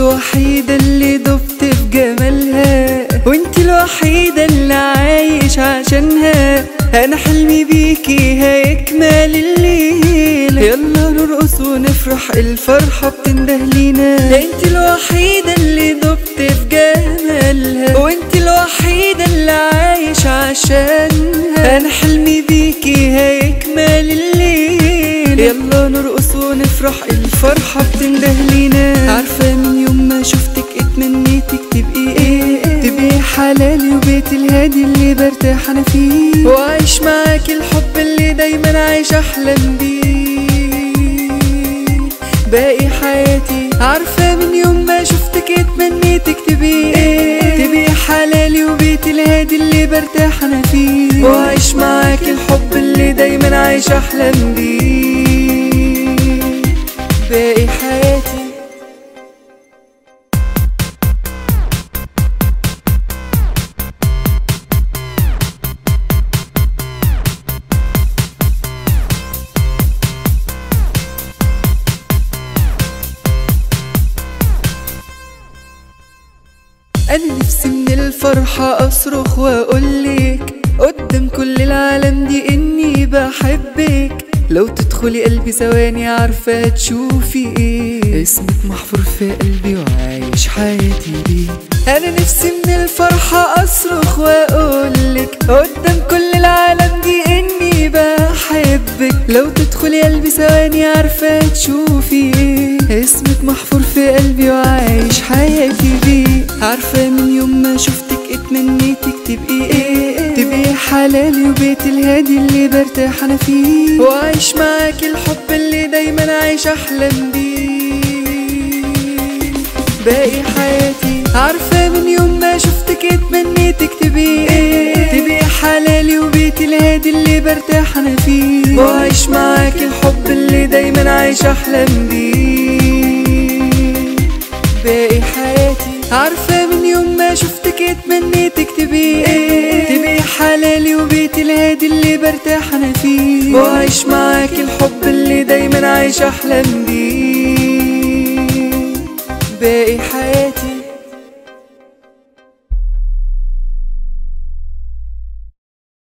الوحيدة اللي دبت في جمالها وانت الوحيدة اللي عايش عشانها انا حلمي بيكي هيكمل الليل يلا نرقص ونفرح الفرحة بتنده لينا انت الوحيدة اللي دبت في جمالها وانت الوحيدة اللي عايش عشانها انا حلمي بيكي هيكمل الليل يلا نرقص ونفرح الفرحة بتنده لينا عارفة من يوم ما شفتك اتمنيتك تبقي ايه تبقي حلالي وبيت الهادي اللي برتاح انا فيه وعيش معاك الحب اللي دايما عايش احلم بيه باقي حياتي عارفة من يوم ما شفتك اتمنيتك تبقي ايه تبقي حلالي وبيت الهادي اللي برتاح انا فيه وعيش معاك الحب اللي دايما عايش احلم بيه باقي حياتي انا نفسي من الفرحة اصرخ واقولك قدام كل العالم دي اني بحبك لو تدخلي قلبي ثواني عارفة تشوفي ايه اسمك محفور في قلبي وعايش حياتي بيه انا نفسي من الفرحة اصرخ واقولك قدام كل العالم دي اني بحبك لو تدخلي قلبي ثواني عارفة تشوفي ايه اسمك محفور في قلبي وعايش حياتي بيه عارفة من يوم ما شفتك اتمنيتك تبقي ايه تبقي حلالي وبيت الهادي اللي برتاح انا فيه وعايش معاك الحب اللي دايما عايش احلم بيه باقي حياتي عارفة من يوم ما شفتك اتمنيتك تبقي ايه تبقي حلالي وبيت الهادي اللي برتاح انا فيه وعايش معاك الحب اللي دايما عايش احلم بيه باقي حياتي عارفة من يوم ما شفتك اتمنيتك تبقي ايه تبقي حلالي وبيت الهادي اللي برتاح انا فيه وعايش معاك الحب اللي دايما عايش احلم بيه باقي حياتي